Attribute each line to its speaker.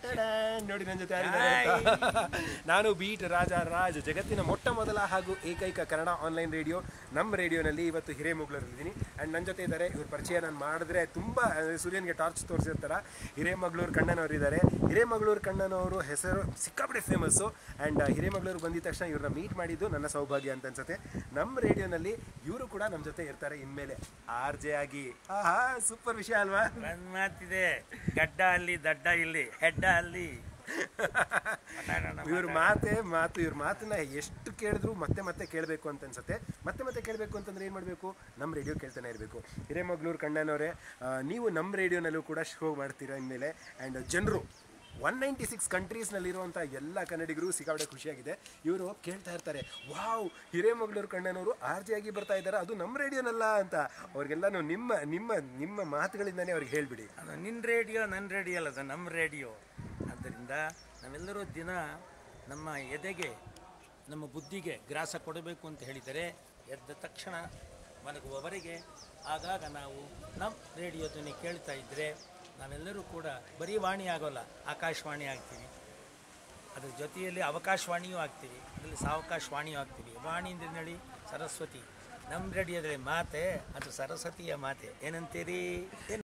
Speaker 1: ಟಡಾನ್. ನೋಡಿ ನನ್ನ ಜೊತೆ ಯಾರಿದ್ದಾರೆ ಅಂತ. ನಾನು ಬೀಟ್ ರಾಜ ರಾಜ್ ಜಗತ್ತಿನ ಮೊಟ್ಟ ಮೊದಲ ಹಾಗೂ ಏಕೈಕ ಕನ್ನಡ ಆನ್ಲೈನ್ ರೇಡಿಯೋ ನಮ್ಮ ರೇಡಿಯೋನಲ್ಲಿ ಇವತ್ತು ಹಿರೇಮಗಳೂರಲ್ಲಿದ್ದೀನಿ ಆ್ಯಂಡ್ ನನ್ನ ಜೊತೆ ಇದ್ದಾರೆ ಇವ್ರ ಪರಿಚಯ ನಾನು ಮಾಡಿದ್ರೆ ತುಂಬ ಸೂರ್ಯನ್ಗೆ ಟಾರ್ಚ್ ತೋರಿಸಿರ್ತಾರ ಹಿರೇಮಗಳೂರು ಕಣ್ಣನವರು ಇದ್ದಾರೆ ಹಿರೇಮಗಳೂರು ಕಣ್ಣನವರು ಹೆಸರು ಸಿಕ್ಕಾಪಟ್ಟೆ ಫೇಮಸ್ಸು ಆ್ಯಂಡ್ ಹಿರೇಮಗಳೂರು ಬಂದಿದ ತಕ್ಷಣ ಇವ್ರನ್ನ ಮೀಟ್ ಮಾಡಿದ್ದು ನನ್ನ ಸೌಭಾಗ್ಯ ಅಂತ ಅನ್ಸುತ್ತೆ ನಮ್ಮ ರೇಡಿಯೋನಲ್ಲಿ ಇವರು ಕೂಡ ನಮ್ಮ ಜೊತೆ ಇರ್ತಾರೆ ಇನ್ಮೇಲೆ ಆರ್ ಜೆ ಆಗಿ ಆಹಾ ಸೂಪರ್ ವಿಷಯ ಅಲ್ವಾ
Speaker 2: ಒಂದ್ ಮಾತಿದೆ ಗಡ್ಡ ಅಲ್ಲಿ ದಡ್ಡ ಇಲ್ಲಿ ಹೆಡ್ಡ ಅಲ್ಲಿ ಮಾತಾಡೋಣ,
Speaker 1: ಇವ್ರ ಮಾತೆ ಮಾತು ಇವ್ರ ಮಾತನ್ನ ಎಷ್ಟು ಕೇಳಿದ್ರು ಮತ್ತೆ ಮತ್ತೆ ಕೇಳಬೇಕು ಅಂತ ಅನ್ಸುತ್ತೆ ಮತ್ತೆ ಮತ್ತೆ ಕೇಳಬೇಕು ಅಂತಂದ್ರೆ ಏನು ಮಾಡಬೇಕು ನಮ್ಮ ರೇಡಿಯೋ ಕೇಳ್ತಾನೆ ಇರಬೇಕು ಹಿರೇಮಗ್ಳೂರು ಕಣ್ಣನವರೇ ಆ, ನೀವು ನಮ್ಮ ರೇಡಿಯೋನಲ್ಲೂ ಕೂಡ ಶೋ ಮಾಡ್ತೀರಾ ಇನ್ಮೇಲೆ ಆ್ಯಂಡ್ ಜನರು ಒನ್ ನೈಂಟಿ ಸಿಕ್ಸ್ ಕಂಟ್ರೀಸ್ನಲ್ಲಿರುವಂಥ ಎಲ್ಲ ಕನ್ನಡಿಗರು ಸಿಕ್ಕಾಪಟ್ಟೆ ಖುಷಿಯಾಗಿದೆ ಇವರು ಕೇಳ್ತಾ ಇರ್ತಾರೆ ವಾವ್ ಹಿರೇಮಗಳೂರು ಕಣ್ಣನವರು ಆರ್ ಜೆ ಆಗಿ ಬರ್ತಾ ಇದ್ದಾರೆ ಅದು ನಮ್ಮ ರೇಡಿಯೋನಲ್ಲ ಅಂತ ಅವ್ರಿಗೆಲ್ಲನೂ ನಿಮ್ಮ ನಿಮ್ಮ ನಿಮ್ಮ ಮಾತುಗಳಿಂದನೇ ಅವ್ರಿಗೆ ಹೇಳ್ಬಿಡಿ
Speaker 2: ಅದು ನಿನ್ನ ರೇಡಿಯೋ ನನ್ನ ರೇಡಿಯೋ ಅಲ್ಲ ಅದು ನಮ್ಮ ರೇಡಿಯೋ ಆದ್ದರಿಂದ ನಾವೆಲ್ಲರೂ ದಿನ ನಮ್ಮ ಎದೆಗೆ ನಮ್ಮ ಬುದ್ಧಿಗೆ ಗ್ರಾಸ ಕೊಡಬೇಕು ಅಂತ ಹೇಳಿದರೆ ಎದ್ದ ತಕ್ಷಣ ಮಲಗುವವರೆಗೆ ಆಗಾಗ ನಾವು ನಮ್ಮ ರೇಡಿಯೋ ಧ್ವನಿ ಕೇಳ್ತಾ ಇದ್ದರೆ ನಾವೆಲ್ಲರೂ ಕೂಡ ಬರೀ ವಾಣಿ ಆಗೋಲ್ಲ ಆಕಾಶವಾಣಿ ಆಗ್ತೀವಿ ಅದ್ರ ಜೊತೆಯಲ್ಲಿ ಅವಕಾಶವಾಣಿಯೂ ಆಗ್ತೀವಿ ಅದರಲ್ಲಿ ಸಾವಕಾಶವಾಣಿಯೂ ಆಗ್ತೀವಿ ವಾಣಿ ಅಂದ್ರೆ ನಡಿ ಸರಸ್ವತಿ ನಮ್ಮ ರೇಡಿಯೋದಲ್ಲಿ ಮಾತೆ ಅದು ಸರಸ್ವತಿಯ ಮಾತೆ ಏನಂತೀರಿ